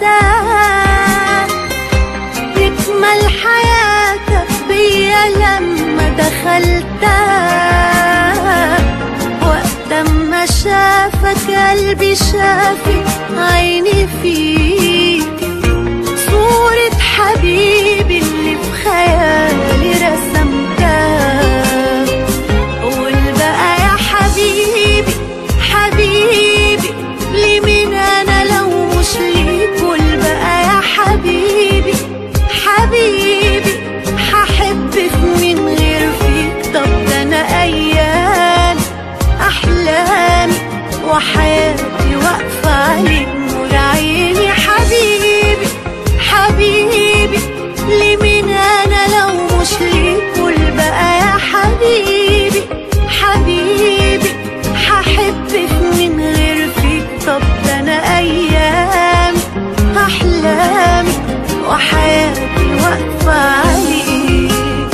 ارتاح تكمل حياتك بيا لما دخلتها وقت ما شافك قلبي شافك عيني فيك صورة حبيبي اللي في خيالي رسمتها قول بقى يا حبيبي حبيبي ليه من انا لو مش ليك قول بقى يا حبيبي حبيبي هحبك من غير فيك طب ده انا ايام احلامي وحياتي واقفه عليك نور عيني حبيبي حبيبي ليه من انا لو مش ليك قول بقى يا حبيبي حبيبي هحبك من غير فيك طب ده انا ايامي احلامي وحياتي واقفه عليك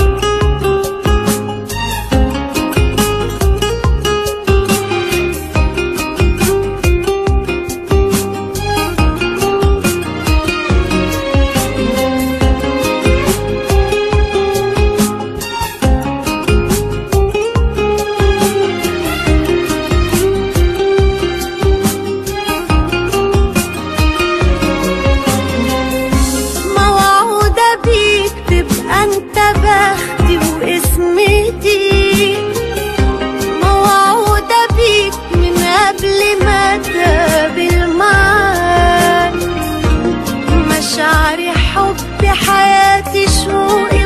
موعودة بيك تبقى انت بختي واسمتي موعودة بيك من قبل ما تقابل معاك مشاعري حبي حياتي شوقي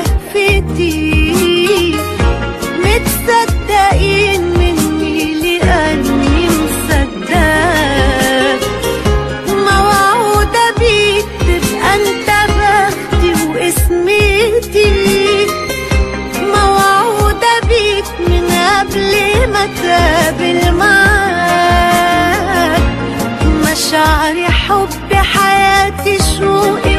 ولهفتي متصدقين مني لأني مصدقك موعودة بيك تبقى انت بختي واسمتي موعودة بيك من قبل ما تقابل معاك مشاعري حبي حياتي شوقي